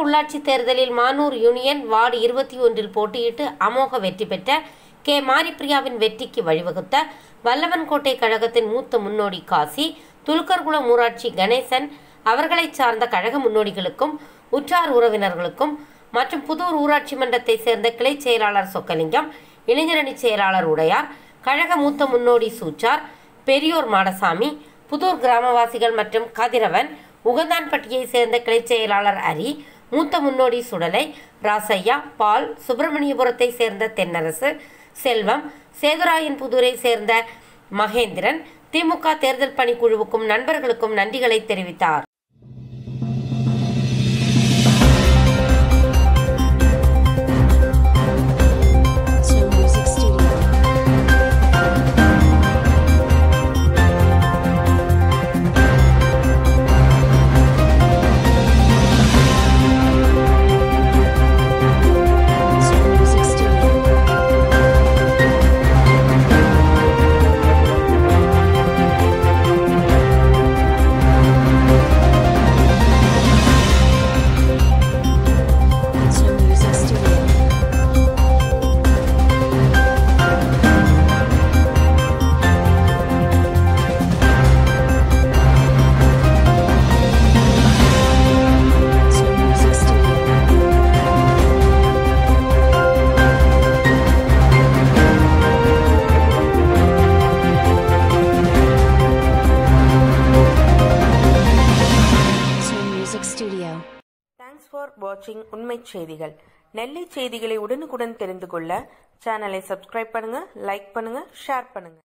உள்ளாட்சி தேர்தலில் Manur union ward இருபத்தி ஒன்றில் போட்டியிட்டு அமோக வெற்றி பெற்ற கே மாரிப்பிரியாவின் வெற்றிக்கு வழிவகுத்த வல்லவன்கோட்டை கழகத்தின் மூத்த முன்னோடி காசி துலுக்கர்குளம் ஊராட்சி கணேசன் அவர்களை சார்ந்த கழக முன்னோடிகளுக்கும் உற்றார் உறவினர்களுக்கும் மற்றும் புதூர் ஊராட்சி மன்றத்தை சேர்ந்த கிளை செயலாளர் சொக்கலிங்கம் இளைஞரணி செயலாளர் உடையார் கழக மூத்த முன்னோடி சூச்சார் பெரியோர் மாடசாமி புதூர் கிராமவாசிகள் மற்றும் கதிரவன் உகந்தான்பட்டியை சேர்ந்த கிளை செயலாளர் அரி மூத்த முன்னோடி சுடலை ராசையா பால் சுப்பிரமணியபுரத்தை சேர்ந்த தென்னரசு செல்வம் சேதுராயன் புதூரை சேர்ந்த மகேந்திரன் திமுக தேர்தல் பணிக்குழுவுக்கும் நண்பர்களுக்கும் நன்றிகளை தெரிவித்தார் Snow Music Studio. Snow Music Studio. Snow Music Studio. Snow Music Studio. Snow Music Studio. Thanks for வாட்சிங் உண்மை செய்திகள் நெல்லை செய்திகளை உடனுக்குடன் தெரிந்து கொள்ள சேனலை சப்ஸ்கிரைப் பண்ணுங்க லைக் பண்ணுங்க ஷேர் பண்ணுங்க